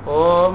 ॐ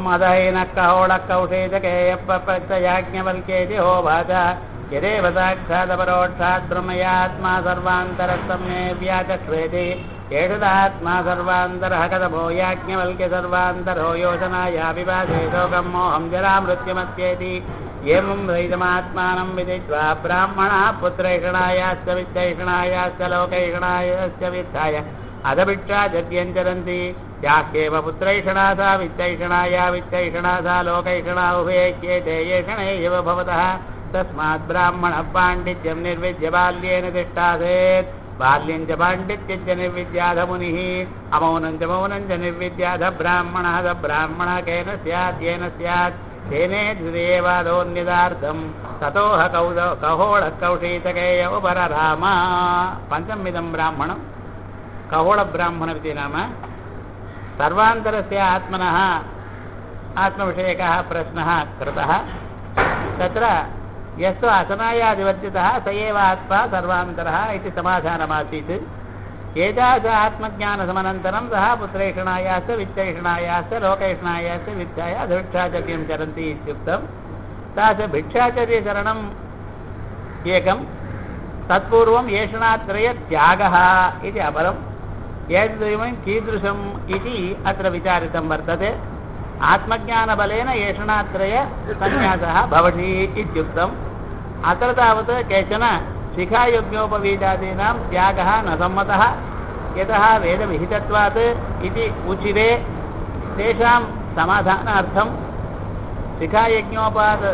अदयिनकहोळकौषेदकेयप्रत्ययाज्ञवल्क्येति होवाच यदेव साक्षादपरोक्षात् ब्रह्मयात्मा सर्वान्तरस्तम्ये व्याचक्ष्वेति एषदात्मा सर्वान्तरः कथमो याज्ञवल्क्य सर्वान्तरो योजनाया विभासे शोकम् मोहं जरामृत्युमत्येति एवं वैदमात्मानं विदित्वा ब्राह्मणः पुत्रैषणायाश्च वित्तैषणायाश्च लोकैषणायाश्च वित्ताय अधभिक्षा जद्यञ्चरन्ति याह्येव पुत्रैषणा सा वित्तैषणा या वित्तैषणा सा लोकैषणा उभयेत्येते येषणे एव भवतः तस्मात् ब्राह्मणः पाण्डित्यं निर्विद्य बाल्येन तिष्ठासेत् बाल्यं च पाण्डित्यं च निर्विद्याध मुनिः अमौनं च मौनं च निर्विद्याध ब्राह्मणः स ब्राह्मणः केन स्यात् येन स्यात् तेने द्विदेवादोन्निदार्थं ततोह कौद कहोळः कौशीतकेय उपरराम पञ्चमिदं ब्राह्मणं कहोळब्राह्मणमिति नाम सर्वान्तरस्य आत्मनः आत्मविषयकः प्रश्नः कृतः तत्र यस्तु असनायाधिवर्जितः स एव आत्मा सर्वान्तरः इति समाधानमासीत् एतादृश आत्मज्ञानसमनन्तरं सः पुत्रैषणायाश्च वित्तैषणायाश्च लोकैषणायाश्च विद्याय भिक्षाचर्यं चरन्ति इत्युक्तं तादृश भिक्षाचर्यचरणम् एकं तत्पूर्वम् एषणात्रयत्यागः इति अपरम् एतदेवं कीदृशम् इति अत्र विचारितं वर्तते आत्मज्ञानबलेन एषणात्रयसन्न्यासः भवति इत्युक्तम् अत्र तावत् केचन शिखायज्ञोपवीतादीनां त्यागः न सम्मतः यतः वेदविहितत्वात् इति उचिरे तेषां समाधानार्थं शिखायज्ञोपाद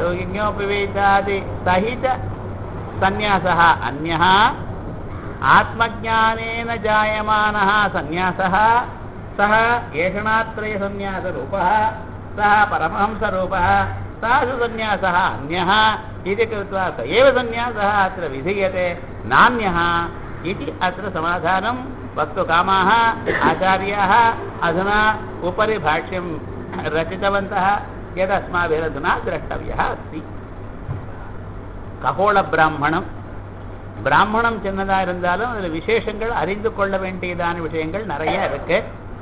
यज्ञोपवीतादिसहितसन्न्यासः अन्यः आत्मज्ञानेन जायमानः सन्न्यासः सः एषणात्रयसन्न्यासरूपः सः परमहंसरूपः तादृशसन्न्यासः अन्यः इति कृत्वा स एव सन्न्यासः अत्र विधीयते नान्यः इति अत्र समाधानं वक्तुकामाः आचार्याः अधुना उपरि भाष्यं रचितवन्तः यदस्माभिरधुना द्रष्टव्यः अस्ति ககோள பிராமணம் சின்னதா இருந்தாலும் அதுல விசேஷங்கள் அறிந்து கொள்ள வேண்டியதான விஷயங்கள் நிறைய இருக்கு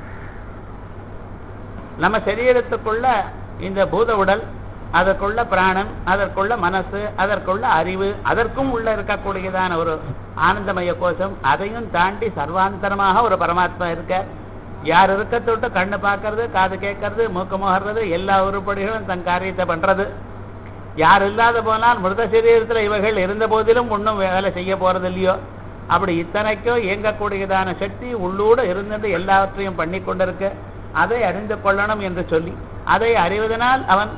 நம்ம சரீரத்துக்குள்ள இந்த பூத உடல் அதற்குள்ள பிராணம் அதற்குள்ள மனசு அதற்குள்ள அறிவு அதற்கும் உள்ள இருக்கக்கூடியதான ஒரு ஆனந்தமய கோஷம் அதையும் தாண்டி சர்வாந்தரமாக ஒரு பரமாத்மா இருக்க யார் இருக்க தொட்டு கண்ணு பார்க்கறது காது கேட்கறது மூக்கு முகர்றது எல்லா உருப்படிகளும் தன் காரியத்தை பண்றது யார் இல்லாத போனால் மிருத சரீரத்தில் இவைகள் இருந்த போதிலும் ஒன்றும் வேலை செய்ய போறது இல்லையோ அப்படி இத்தனைக்கும் இயங்கக்கூடியதான சக்தி உள்ளூட இருந்தது எல்லாவற்றையும் பண்ணி கொண்டிருக்க அதை அறிந்து கொள்ளணும் என்று சொல்லி அதை அறிவதனால் அவன்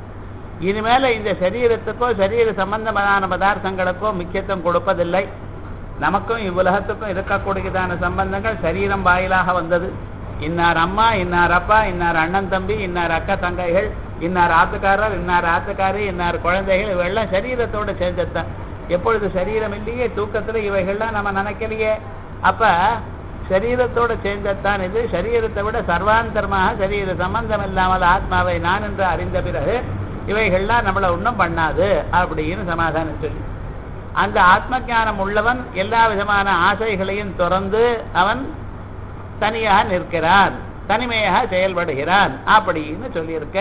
இனிமேல இந்த சரீரத்துக்கோ சரீர சம்பந்தமான பதார்த்தங்களுக்கோ முக்கியத்துவம் கொடுப்பதில்லை நமக்கும் இவ்வுலகத்துக்கும் இருக்கக்கூடியதான சம்பந்தங்கள் சரீரம் வாயிலாக வந்தது இன்னார் அம்மா இன்னார் அப்பா இன்னார் அண்ணன் தம்பி இன்னார் அக்கா தங்கைகள் இன்னார் ஆத்துக்காரர் இன்னார் ஆத்துக்காரி இன்னார் குழந்தைகள் இவையெல்லாம் சரீரத்தோட சேர்ந்ததுதான் எப்பொழுது சரீரம் இல்லையே தூக்கத்துல இவைகள்லாம் நம்ம நினைக்கலையே அப்ப சரீரத்தோட சேர்ந்ததுதான் இது சரீரத்தை விட சர்வாந்தரமாக சரீர சம்பந்தம் இல்லாமல் ஆத்மாவை நான் என்று அறிந்த பிறகு இவைகள்லாம் நம்மளை ஒன்றும் பண்ணாது அப்படின்னு சமாதானம் சொல்லி அந்த ஆத்ம ஞானம் உள்ளவன் எல்லா விதமான ஆசைகளையும் துறந்து அவன் தனியாக நிற்கிறான் தனிமையாக செயல்படுகிறான் அப்படின்னு சொல்லியிருக்க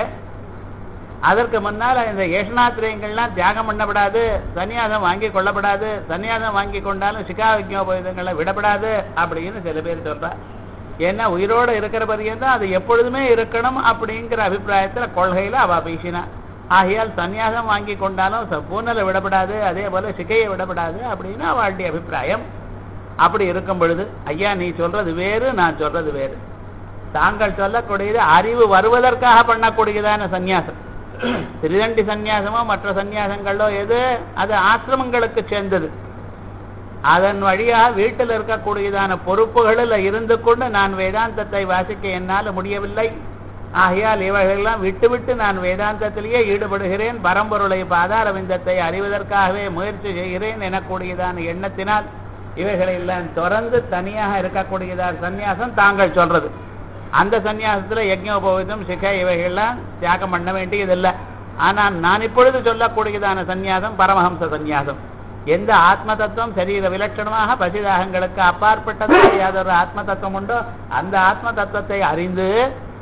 அதற்கு முன்னால் இந்த ஏஷனாத்திரியங்கள்லாம் தியாகம் பண்ணப்படாது சன்னியாசம் வாங்கி கொள்ளப்படாது சன்னியாசம் வாங்கி கொண்டாலும் சிகாவிஜோபயுதங்களை விடப்படாது அப்படின்னு சில பேர் சொல்றா ஏன்னா உயிரோடு இருக்கிற பரியந்தான் அது எப்பொழுதுமே இருக்கணும் அப்படிங்கிற அபிப்பிராயத்தில் கொள்கையில் அவ பேசினா ஆகையால் சன்னியாசம் வாங்கி கொண்டாலும் பூனலை விடப்படாது அதே போல சிகையை விடப்படாது அப்படின்னு அவளுடைய அபிப்பிராயம் அப்படி இருக்கும் பொழுது ஐயா நீ சொல்றது வேறு நான் சொல்றது வேறு தாங்கள் சொல்லக்கூடியது அறிவு வருவதற்காக பண்ணக்கூடியதான சந்நியாசம் திருதண்டி சந்நியாசமோ மற்ற சந்நியாசங்களோ எது அது ஆசிரமங்களுக்கு சேர்ந்தது அதன் வழியாக வீட்டில் இருக்கக்கூடியதான பொறுப்புகளில் இருந்து கொண்டு நான் வேதாந்தத்தை வாசிக்க என்னால் முடியவில்லை ஆகையால் இவைகளெல்லாம் விட்டு விட்டு நான் வேதாந்தத்திலேயே ஈடுபடுகிறேன் பரம்பொருளை பாதார விந்தத்தை அறிவதற்காகவே முயற்சி செய்கிறேன் எனக்கூடியதான எண்ணத்தினால் இவைகளை எல்லாம் தொடர்ந்து தனியாக இருக்கக்கூடியதான சந்நியாசம் தாங்கள் சொல்றது அந்த சந்நியாசத்துல யஜ்ஞோபவிதம் சிகை இவைகள்லாம் தியாகம் பண்ண வேண்டியதில்லை ஆனால் நான் இப்பொழுது சொல்லக்கூடியதான சந்நியாசம் பரமஹம்ச சந்நியாசம் எந்த ஆத்ம தத்துவம் சரீர விலட்சணமாக பசிதாகங்களுக்கு அப்பாற்பட்டதாக யாதொரு ஆத்ம தத்துவம் உண்டோ அந்த ஆத்ம தத்துவத்தை அறிந்து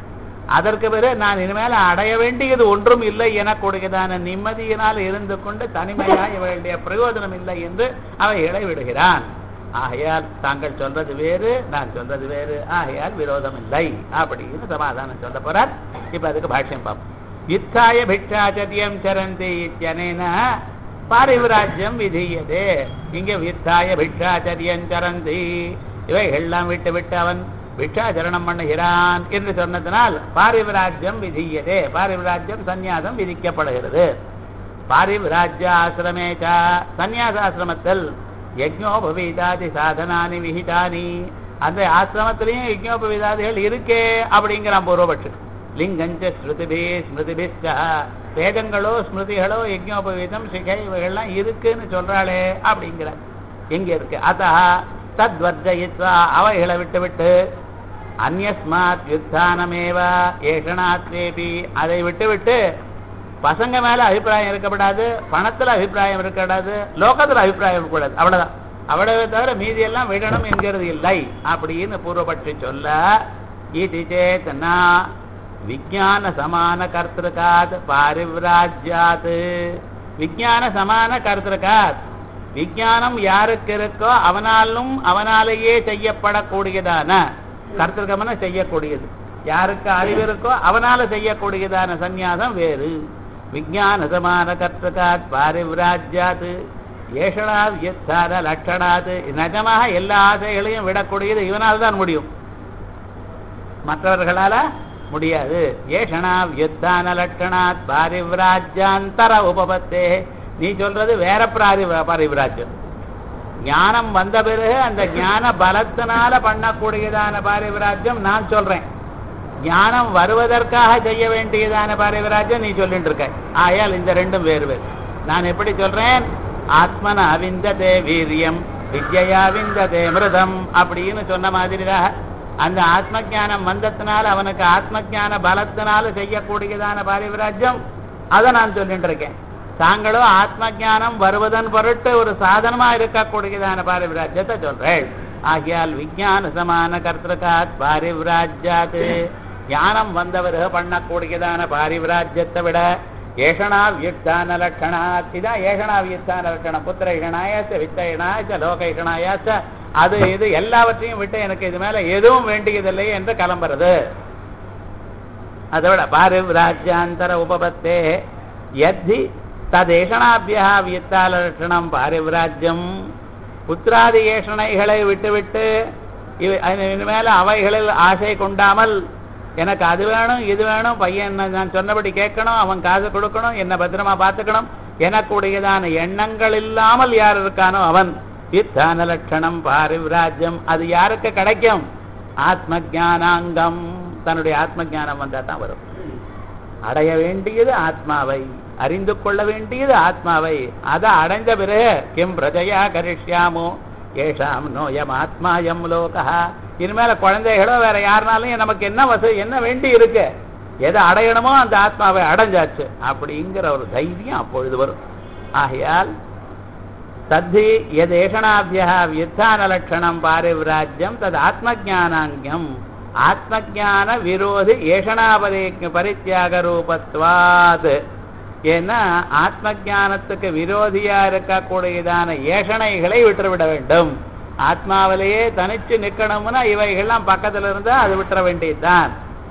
அதற்கு பிறகு நான் இனிமேல் அடைய வேண்டியது ஒன்றும் இல்லை எனக்கூடியதான நிம்மதியினால் இருந்து கொண்டு தனிமையாய வேண்டிய பிரயோஜனம் இல்லை என்று அவை இடைவிடுகிறான் ஆகையால் தாங்கள் சொல்றது வேறு நான் சொல்றது வேறு ஆகையால் விரோதம் இல்லை அப்படின்னு சமாதானம் சொல்ல போறார் இப்ப அதுக்கு பாஷ்யம் பார்ப்போம் யுத்தாய பிக்ஷாச்சரியம் சரந்தி இத்தியனேன பாரிவிராஜ்யம் விதியதே இங்க வித்தாய பிக்ஷாச்சரியம் சரந்தி இவைகள்லாம் விட்டு விட்டு அவன் பிக்ஷாச்சரணம் பண்ணுகிறான் என்று சொன்னதனால் பாரிவிராஜ்யம் விதியதே பாரிவிராஜ்யம் சந்நியாசம் விதிக்கப்படுகிறது பாரிவிராஜ்ய ஆசிரமேச்ச சந்நியாசாசிரமத்தில் யஜ்ஞோபவீதாதி சாதனானி விஹிதானி அந்த ஆசிரமத்திலையும் யஜ்ஞோபவீதாதிகள் இருக்கே அப்படிங்கிறான் பூர்வபட்சம் லிங்கஞ்ச ஸ்மிருதிபி ஸ்மிருதிபிச்ச வேதங்களோ ஸ்மிருதிகளோ யஜ்ஞோபவீதம் சிகை இவைகள்லாம் இருக்குன்னு சொல்றாளே அப்படிங்கிற எங்க இருக்கு அத்தா தத்வர்ஜயித்வா அவைகளை விட்டு விட்டு அந்யஸ்மாத் யுத்தானமேவ ஏஷனாத்வேபி அதை விட்டு விட்டு பசங்க மேல அபிப்பிராயம் இருக்கப்படாது பணத்துல அபிப்பிராயம் இருக்கக்கூடாது லோகத்துல அபிப்பிராயம் இருக்கக்கூடாது அவ்வளவுதான் அவ்வளவு தவிர மீதி எல்லாம் விடணும் என்கிறது இல்லை அப்படின்னு பூர்வபட்சி சொல்ல இது சேத்தனா விஜான சமான கர்த்திருக்காத் பாரிவிராஜ்யாத் விஜான சமான கர்த்திருக்காத் விஜானம் யாருக்கு இருக்கோ அவனாலும் அவனாலேயே செய்யப்படக்கூடியதான கர்த்திருக்கம்னா செய்யக்கூடியது யாருக்கு அறிவு இருக்கோ அவனால செய்யக்கூடியதான சந்நியாசம் வேறு விஜான சமான கர்த்தகாத் பாரிவிராஜ்யாத் ஏஷனா வியத்தார லட்சணாது நிஜமாக எல்லா ஆசைகளையும் விடக்கூடியது இவனால் தான் முடியும் மற்றவர்களால முடியாது ஏஷனா வியுத்தான லட்சணாத் பாரிவிராஜ்யாந்தர உபபத்தே நீ சொல்றது வேற பிராரி பாரிவிராஜ்யம் ஞானம் வந்த பிறகு அந்த ஞான பலத்தினால பண்ணக்கூடியதான பாரிவிராஜ்யம் நான் சொல்றேன் ஞானம் வருவதற்காக செய்ய வேண்டியதான பாரிவிராஜ்யம் நீ சொல்லிட்டு இருக்க ஆயால் இந்த ரெண்டும் வேறு வேறு நான் எப்படி சொல்றேன் ஆத்மன அவிந்ததே வீரியம் வித்யா விந்ததே மிருதம் அப்படின்னு சொன்ன மாதிரிதாக அந்த ஆத்ம ஞானம் வந்தத்தினால அவனுக்கு ஆத்ம ஞான பலத்தினால செய்யக்கூடியதான பாரிவிராஜ்யம் அதை நான் சொல்லிட்டு இருக்கேன் தாங்களும் ஆத்ம ஞானம் வருவதன் பொருட்டு ஒரு சாதனமா இருக்கக்கூடியதான பாரிவிராஜ்யத்தை சொல்றேன் ஆகியால் விஜயான சமான கர்த்தகாத் பாரிவிராஜ்யாத் ஞானம் வந்தவர்கள் பண்ணக்கூடியதான பாரிவிராஜ்யத்தை விட ஏஷனா வியுத்தான லட்சணாத் இதான் ஏஷனா வியுத்தான லட்சணம் புத்திர இஷனாயாச்ச வித்த இஷனாயாச்ச லோக இஷனாயாச்ச அது இது எல்லாவற்றையும் விட்டு எனக்கு இது மேல எதுவும் வேண்டியதில்லை என்று கிளம்புறது அதை விட பாரிவிராஜ்யாந்தர உபபத்தே யத்தி ததேஷனாபியா வியத்தால லட்சணம் பாரிவிராஜ்யம் புத்திராதி ஏஷணைகளை விட்டுவிட்டு இவை இனிமேல அவைகளில் ஆசை கொண்டாமல் எனக்கு அது வேணும் இது வேணும் பையன் நான் சொன்னபடி கேட்கணும் அவன் காசு கொடுக்கணும் என்ன பத்திரமா பார்த்துக்கணும் எனக்குடையதான எண்ணங்கள் இல்லாமல் யார் இருக்கானோ அவன் இத்தான லட்சணம் பாரிவிராஜ்யம் அது யாருக்கு கிடைக்கும் ஆத்ம ஜானாங்கம் தன்னுடைய ஆத்ம ஜானம் வந்தா தான் வரும் அடைய வேண்டியது ஆத்மாவை அறிந்து கொள்ள வேண்டியது ஆத்மாவை அதை அடைந்த பிறகு கிம் பிரஜையா கரிஷ்யாமோ ஏஷாம் நோயம் ஆத்மாயம் லோகா இனிமேல குழந்தைகளோ வேற யாருனாலும் நமக்கு என்ன வசதி என்ன வேண்டி இருக்கு எதை அடையணுமோ அந்த ஆத்மாவை அடைஞ்சாச்சு அப்படிங்கிற ஒரு தைரியம் அப்பொழுது வரும் ஆகையால் தத்தி எதேஷனாபியா வியுத்தான லட்சணம் பாரிவிராஜ்யம் தது ஆத்மஜானாங்கியம் ஆத்மஜான விரோதி ஏஷனாபதே பரித்தியாக ரூபத்வாத் ஏன்னா ஆத்ம ஜானத்துக்கு விரோதியா இருக்கக்கூடியதான ஏஷணைகளை விட்டுவிட வேண்டும் ஆத்மாவிலேயே தனிச்சு நிக்கணும்னா இவைகள்லாம் பக்கத்துல இருந்தா அது விட்டுற வேண்டியதுதான்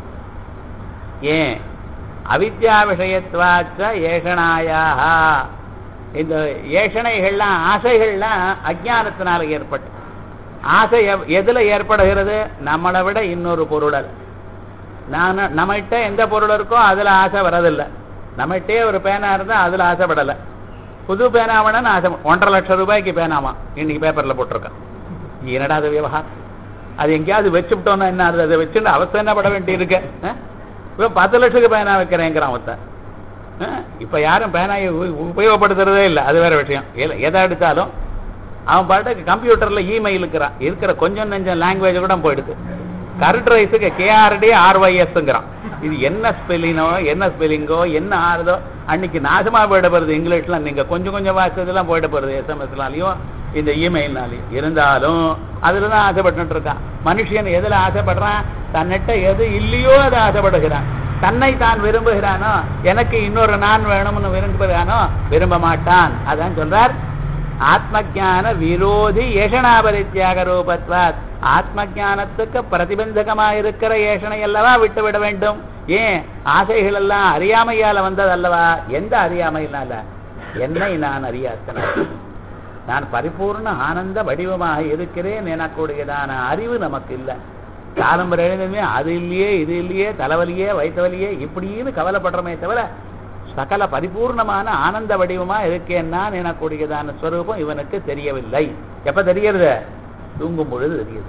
ஏன் அவித்யா விஷயத்வாச்ச ஏஷனாயாக இந்த ஏஷணைகள்லாம் ஆசைகள்லாம் அஜானத்தினால ஏற்பட்டு ஆசை எவ்- எதுல ஏற்படுகிறது நம்மளை விட இன்னொரு பொருளல் நான் நம்மகிட்ட எந்த பொருள் இருக்கோ அதுல ஆசை வரதில்லை நம்மகிட்டே ஒரு பேனா இருந்தா அதுல ஆசைப்படலை புது பேனாவனு ஆசை ஒன்றரை லட்சம் ரூபாய்க்கு பேனாமா இன்னைக்கு பேப்பர்ல போட்டிருக்கேன் என்னடா அது விவகாரம் அது எங்கேயாவது வச்சுவிட்டோம்னா என்ன ஆகுது அதை வச்சுட்டு அவசரம் என்ன பட வேண்டி இருக்கு அஹ்? இப்போ பத்து லட்சத்துக்கு பேனா வைக்கிறேங்கிறான் ஒருத்தன் அஹ்? இப்ப யாரும் பேனாயை உ- உபயோகப்படுத்துறதே இல்லை அது வேற விஷயம் இல்ல எதை எடுத்தாலும் அவன் பாட்டுக்கு கம்ப்யூட்டர்ல இமெயில் இருக்கிறான் இருக்கிற கொஞ்சம் நெஞ்சம் லாங்குவேஜ் கூட போயிடுது கரெக்ட் ரைஸுக்கு கேஆர்டி ஆர்ஒய்எஸ்ங்கிறான் இது என்ன ஸ்பெல்லிங்கோ என்ன ஸ்பெல்லிங்கோ என்ன ஆறுதோ அன்னைக்கு நாசமா போயிட போறது இங்கிலீஷ்ல நீங்க கொஞ்சம் கொஞ்சம் வாசிச்சதெல்லாம் போயிட போறது எஸ்எம்எஸ்னாலையும் இந்த இமெயில்னாலையும் இருந்தாலும் அதுல தான் ஆசைப்பட்டு இருக்கான் மனுஷன் எதுல ஆசைப்படுறான் தன்னிட்ட எது இல்லையோ அதை ஆசைப்படுகிறான் தன்னை தான் விரும்புகிறானோ எனக்கு இன்னொரு நான் வேணும்னு விரும்புகிறானோ விரும்ப மாட்டான் அதான் சொல்றார் ஆத்ம ஞான விரோதி ஏஷணாபரித்தியாக ரூபத்வாத் ஆத்ம ஞானத்துக்கு பிரதிபந்தகமா இருக்கிற ஏஷனை அல்லவா விட்டு விட வேண்டும் ஏன் ஆசைகள் எல்லாம் அறியாமையால வந்தது அல்லவா எந்த அறியாமையினால என்னை நான் அறியாத்தன நான் பரிபூர்ண ஆனந்த வடிவமாக இருக்கிறேன் எனக்கூடியதான அறிவு நமக்கு இல்லை காலம்பர எழுதுமே அது இல்லையே இது இல்லையே தலைவலியே வயிற்றுவலியே இப்படின்னு கவலைப்படுறமே தவிர சகல பரிபூர்ணமான ஆனந்த வடிவமா இருக்கேன்னா எனக்கூடியதான ஸ்வரூபம் இவனுக்கு தெரியவில்லை எப்ப தெரியறது தூங்கும் பொழுது தெரியுது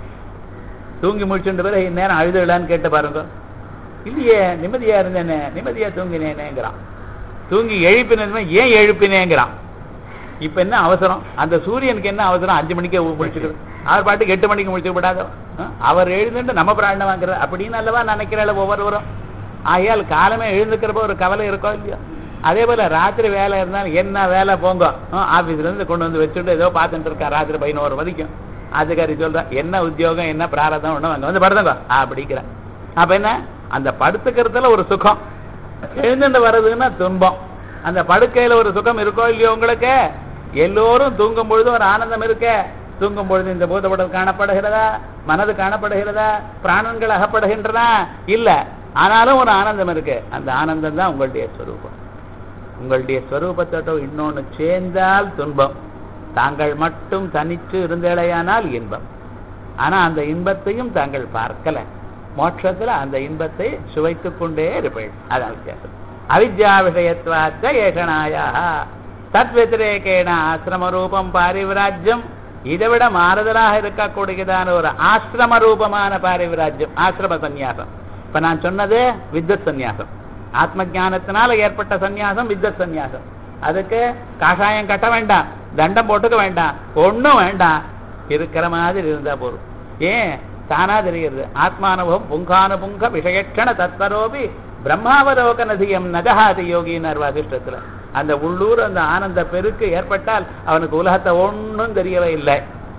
தூங்கி முடிச்சுட்டு பிறகு இந்நேரம் அழுதுலான்னு கேட்டு பாருங்க இல்லையே நிம்மதியா இருந்தேனே நிம்மதியா தூங்கினேனேங்கிறான் தூங்கி எழுப்பினதுமே ஏன் எழுப்பினேங்கிறான் இப்ப என்ன அவசரம் அந்த சூரியனுக்கு என்ன அவசரம் அஞ்சு மணிக்கே முடிச்சுக்கிறது அவர் பாட்டுக்கு எட்டு மணிக்கு முடிச்சு விடாதோ அஹ், அவர் எழுந்துட்டு நம்ம பிராணம் வாங்குறது அப்படின்னு அல்லவா நினைக்கிறாள் ஒவ்வொருவரும் ஆகையால் காலமே எழுந்துக்கிறப்ப ஒரு கவலை இருக்கோ இல்லையோ அதே போல ராத்திரி வேலை இருந்தாலும் என்ன வேலை போங்க அஹ், ஆபீஸ்ல இருந்து கொண்டு வந்து வச்சுட்டு ஏதோ பார்த்துட்டு இருக்கா ராத்திரி பதினோரு வரைக்கும் அதுக்காரி சொல்றா என்ன உத்தியோகம் என்ன பிராரதம் ஒண்ணும் அங்க வந்து படுத்துங்க அப்படிங்கிற அப்ப என்ன அந்த படுத்துக்கிறதுல ஒரு சுகம் எழுந்துட்டு வர்றதுன்னா துன்பம் அந்த படுக்கையில ஒரு சுகம் இருக்கோ இல்லையோ உங்களுக்கு எல்லோரும் தூங்கும் பொழுது ஒரு ஆனந்தம் இருக்க தூங்கும் பொழுது இந்த பூதப்படல் காணப்படுகிறதா மனது காணப்படுகிறதா பிராணங்கள் அகப்படுகின்றன இல்ல ஆனாலும் ஒரு ஆனந்தம் இருக்கு அந்த ஆனந்தம் தான் உங்களுடைய ஸ்வரூபம் உங்களுடைய ஸ்வரூபத்தோட இன்னொன்னு சேர்ந்தால் துன்பம் தாங்கள் மட்டும் தனிச்சு இருந்தேடையானால் இன்பம் ஆனா அந்த இன்பத்தையும் தாங்கள் பார்க்கல மோட்சத்துல அந்த இன்பத்தை சுவைத்துக் கொண்டே இருப்பீர்கள் அதான் வித்தியாசம் அவித்யா விஷயத்வாச்ச ஏஷனாயா தத் வத்திரேகேன ஆசிரம ரூபம் பாரிவிராஜ்யம் இதை விட மாறுதலாக இருக்கக்கூடியதான ஒரு ஆசிரம ரூபமான பாரிவிராஜ்யம் ஆசிரம சந்நியாசம் இப்ப நான் சொன்னது வித்வத் சந்நியாசம் ஆத்ம ஞானத்தினால ஏற்பட்ட சந்நியாசம் வித்வத் சந்நியாசம் அதுக்கு காஷாயம் கட்ட வேண்டாம் தண்டம் போட்டுக்க வேண்டாம் ஒண்ணும் வேண்டாம் இருக்கிற மாதிரி இருந்தா போதும் ஏன் தானா தெரிகிறது ஆத்மானுபவம் புங்கானுபுங்க விஷயக்ஷண தத்வரோபி பிரம்மாவலோகனதியம் நஜஹாதி யோகினார் வாசிஷ்டத்துல அந்த உள்ளூர் அந்த ஆனந்த பெருக்கு ஏற்பட்டால் அவனுக்கு உலகத்தை ஒண்ணும் தெரியவே இல்லை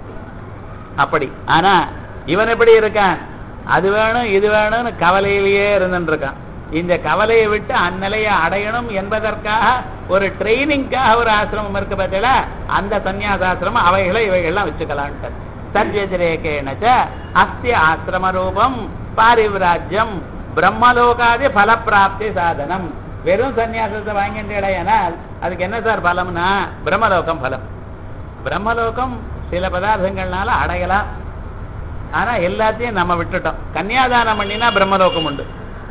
அப்படி ஆனா இவன் எப்படி இருக்கான் அது வேணும் இது வேணும்னு கவலையிலேயே இருந்துட்டு இருக்கான் இந்த கவலையை விட்டு அந்நிலையை அடையணும் என்பதற்காக ஒரு ட்ரைனிங்காக ஒரு ஆசிரமம் இருக்கு பார்த்தீங்களா அந்த சந்நியாசாசிரமம் அவைகளை இவைகள்லாம் வச்சுக்கலான்ட்டு தத்வதிரேகேணச்ச அஸ்திய ஆசிரம ரூபம் பாரிவிராஜ்யம் பிரம்மலோகாதி பலப்பிராப்தி சாதனம் வெறும் சந்நியாசத்தை வாங்கின்றேனால் அதுக்கு என்ன சார் பலம்னா பிரம்மலோகம் பலம் பிரம்மலோகம் சில பதார்த்தங்கள்னால அடையலாம் ஆனா எல்லாத்தையும் நம்ம விட்டுட்டோம் கன்னியாதானம் பண்ணினா பிரம்மலோகம் உண்டு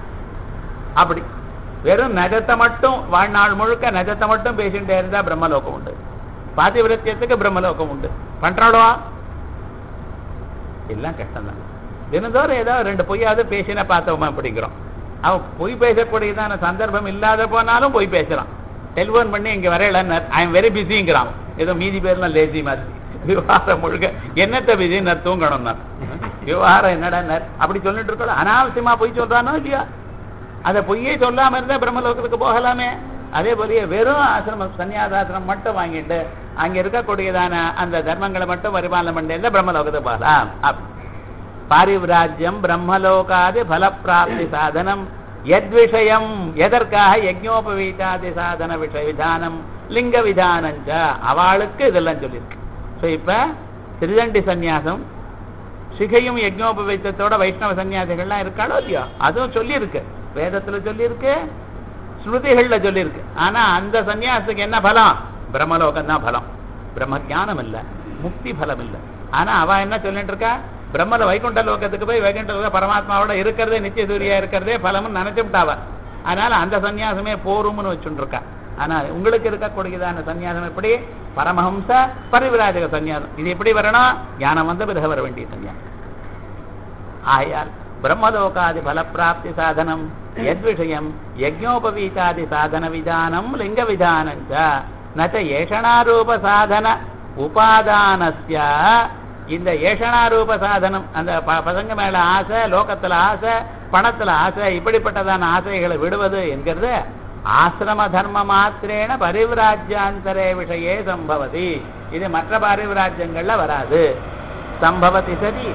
அப்படி வெறும் நஜத்தை மட்டும் வாழ்நாள் முழுக்க நஜத்தை மட்டும் பேசிட்டே இருந்தா பிரம்மலோகம் உண்டு பாதிவிரத்தியத்துக்கு பிரம்மலோகம் உண்டு பண்றாடுவா எல்லாம் கஷ்டம்தான் தினந்தோறும் ஏதோ ரெண்டு பொய்யாவது பேசினா பார்த்தோமா அப்படிங்கிறோம் அவன் பொய் பேசக்கூடியதான சந்தர்ப்பம் இல்லாத போனாலும் பொய் பேசலாம் டெலிஃபோன் பண்ணி இங்க வரையலன்னு ஐ எம் வெரி பிஸிங்கிறான் ஏதோ மீதி பேர்லாம் லேசி மாதிரி விவகாரம் முழுக்க என்னத்த பிஸி நான் தூங்கணும் நான் விவகாரம் என்னடா அப்படி சொல்லிட்டு இருக்கோம் அனாவசியமா பொய் சொல்றானோ இல்லையா அந்த பொய்யே சொல்லாம இருந்தா பிரம்மலோகத்துக்கு போகலாமே அதே போலயே வெறும் ஆசிரமம் சன்னியாசாசிரமம் மட்டும் வாங்கிட்டு அங்க இருக்கக்கூடியதான அந்த தர்மங்களை மட்டும் பரிபாலனம் பண்ணி பிரம்மலோகத்துக்கு போகலாம் அப்படி பாரிவிராஜ்யம் பிரம்மலோகாதி பலப்பிராப்தி சாதனம் எத் விஷயம் எதற்காக யஜ்ஞோபவீதாதி சாதன விஷய விதானம் லிங்க விதானஞ்ச அவளுக்கு இதெல்லாம் சொல்லியிருக்கு ஸோ இப்ப திருதண்டி சந்நியாசம் சிகையும் யஜ்ஞோபவீத்தத்தோட வைஷ்ணவ சன்னியாசிகள்லாம் இருக்காளோ இல்லையோ அதுவும் சொல்லியிருக்கு வேதத்துல சொல்லியிருக்கு ஸ்மிருதிகள்ல சொல்லியிருக்கு ஆனா அந்த சன்னியாசத்துக்கு என்ன பலம் பிரம்மலோகம் தான் பலம் பிரம்ம ஞானம் இல்ல முக்தி பலம் இல்ல ஆனா அவ என்ன சொல்லிட்டு இருக்கா பிரம்மல வைகுண்ட லோகத்துக்கு போய் வைகுண்ட லோக பரமாத்மாவோட இருக்கிறதே நித்திய சூரியா இருக்கிறதே பலம்னு நினைச்சுட்டாவ அதனால அந்த சன்னியாசமே போரும்னு வச்சுட்டு இருக்கா ஆனா உங்களுக்கு இருக்கக்கூடியதான சன்னியாசம் எப்படி பரமஹம்ச பரிவிராஜக சன்னியாசம் இது எப்படி வரணும் ஞானம் வந்த பிறகு வர வேண்டிய சன்னியாசம் ஆயால் பிரம்மலோகாதி பலப்பிராப்தி சாதனம் எத்விஷயம் யஜ்ஞோபவீதாதி சாதன விதானம் லிங்க விதானஞ்ச நச்ச ஏஷணாரூப சாதன உபாதானஸ்ய இந்த ஏஷணாரூப சாதனம் அந்த ப- பசங்க மேல ஆசை லோகத்துல ஆசை பணத்துல ஆசை இப்படிப்பட்டதான ஆசைகளை விடுவது என்கிறது ஆசிரம தர்ம மாத்திரேன பரிவிராஜ்யாந்தரே விஷயே சம்பவதி இது மற்ற பரிவிராஜ்யங்கள்ல வராது சம்பவதி சரி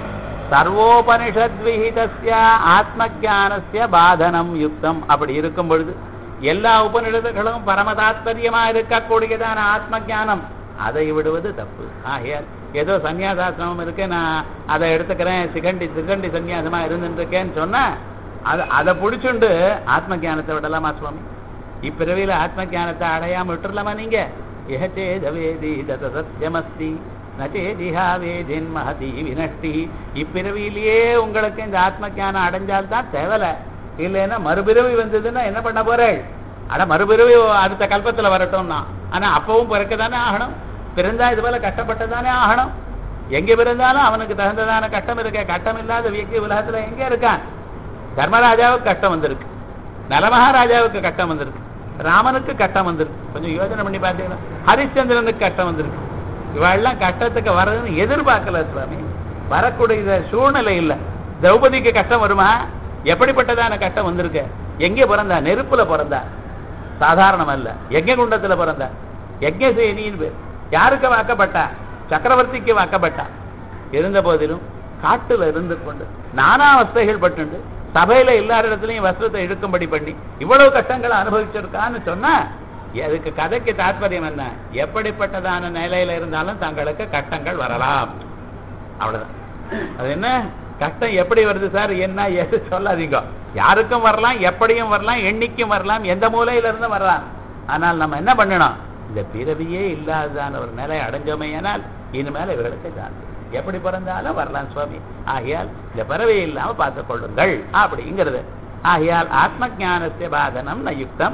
சர்வோபனிஷத் விஹிதஸ்ய ஆத்ம ஞானஸ்ய பாதனம் யுக்தம் அப்படி இருக்கும் பொழுது எல்லா உபநிடதங்களும் பரம தாத்பரியமா இருக்கக்கூடியதான ஆத்ம ஞானம் அதை விடுவது தப்பு ஆகையால் ஏதோ சன்னியாசாசிரமம் இருக்கு நான் அதை எடுத்துக்கிறேன் சிகண்டி சிகண்டி சன்னியாசமா இருந்துட்டு இருக்கேன்னு சொன்னா அது அதை பிடிச்சுண்டு ஆத்ம ஞானத்தை விடலாமா சுவாமி இப்பிறவியில ஆத்ம ஞானத்தை அடையாம விட்டுறலாமா நீங்க இஹச்சேதவேதி தத சத்தியமஸ்தி நச்சேதிஹா வேதின் மகதி வினஷ்டி இப்பிறவியிலேயே உங்களுக்கு இந்த ஆத்ம ஞானம் அடைஞ்சால்தான் தேவலை இல்லைன்னா மறுபிறவி வந்ததுன்னா என்ன பண்ண போறேள் அட மறுபிறவி அடுத்த கல்பத்துல வரட்டும்னா ஆனா அப்பவும் பிறக்க தானே ஆகணும் பிறந்தா இது போல கஷ்டப்பட்டுதானே ஆகணும் எங்க பிறந்தாலும் அவனுக்கு தகுந்ததான கஷ்டம் இருக்க கஷ்டம் இல்லாத வியக்தி உலகத்துல எங்க இருக்கான் தர்மராஜாவுக்கு கஷ்டம் வந்திருக்கு நலமகாராஜாவுக்கு கஷ்டம் வந்திருக்கு ராமனுக்கு கஷ்டம் வந்திருக்கு கொஞ்சம் யோசனை பண்ணி பார்த்தீங்கன்னா ஹரிச்சந்திரனுக்கு கஷ்டம் வந்திருக்கு இவெல்லாம் கஷ்டத்துக்கு வர்றதுன்னு எதிர்பார்க்கல சுவாமி வரக்கூடிய சூழ்நிலை இல்லை திரௌபதிக்கு கஷ்டம் வருமா எப்படிப்பட்டதான கஷ்டம் வந்திருக்கு எங்கே பிறந்தா நெருப்புல பிறந்தா சாதாரணம் அல்ல யஜ்ய குண்டத்துல பிறந்தா யஜ்யசேனின்னு பேர் யாருக்கு வாக்கப்பட்டா சக்கரவர்த்திக்கு வாக்கப்பட்டா இருந்த போதிலும் காட்டுல இருந்து கொண்டு நானா அவஸ்தைகள் பட்டுண்டு சபையில எல்லார் இடத்துலயும் வஸ்திரத்தை இழுக்கும்படி பண்ணி இவ்வளவு கஷ்டங்களை அனுபவிச்சிருக்கான்னு சொன்னா அதுக்கு கதைக்கு தாற்பயம் என்ன எப்படிப்பட்டதான நிலையில இருந்தாலும் தங்களுக்கு கஷ்டங்கள் வரலாம் அவ்வளவுதான் அது என்ன கஷ்டம் எப்படி வருது சார் என்ன எது சொல்லாதீங்க யாருக்கும் வரலாம் எப்படியும் வரலாம் எண்ணிக்கும் வரலாம் எந்த மூலையில இருந்தும் வரலாம் ஆனால் நம்ம என்ன பண்ணணும் இந்த பிறவியே இல்லாததான ஒரு நிலை அடைஞ்சோமே ஆனால் இனிமேல் இவர்களுக்கு சாந்தி எப்படி பிறந்தாலும் வரலாம் சுவாமி ஆகையால் இந்த பிறவி இல்லாம பார்த்துக் கொள்ளுங்கள் அப்படிங்கிறது ஆகையால் ஆத்ம ஜானசிய பாதனம் ந யுக்தம்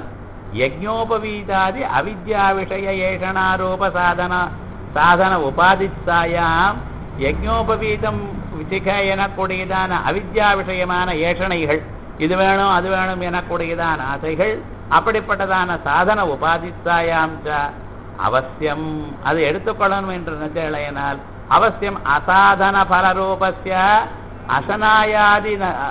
யஜ்ஞோபவீதாதி அவித்யா விஷய ஏஷணாரூப சாதன சாதன உபாதித்தாயாம் யஜ்ஞோபவீதம் விதிக எனக்கூடியதான அவித்யா விஷயமான ஏஷணைகள் இது வேணும் அது வேணும் எனக்கூடியதான ஆசைகள் அப்படிப்பட்டதான சாதன உபாதித்தாயாம் ச அவசியம் அது எடுத்துக்கொள்ளணும் என்று நினைச்சலையினால் அவசியம் அசாதன பலரூபஸ்ய அசனாயாதி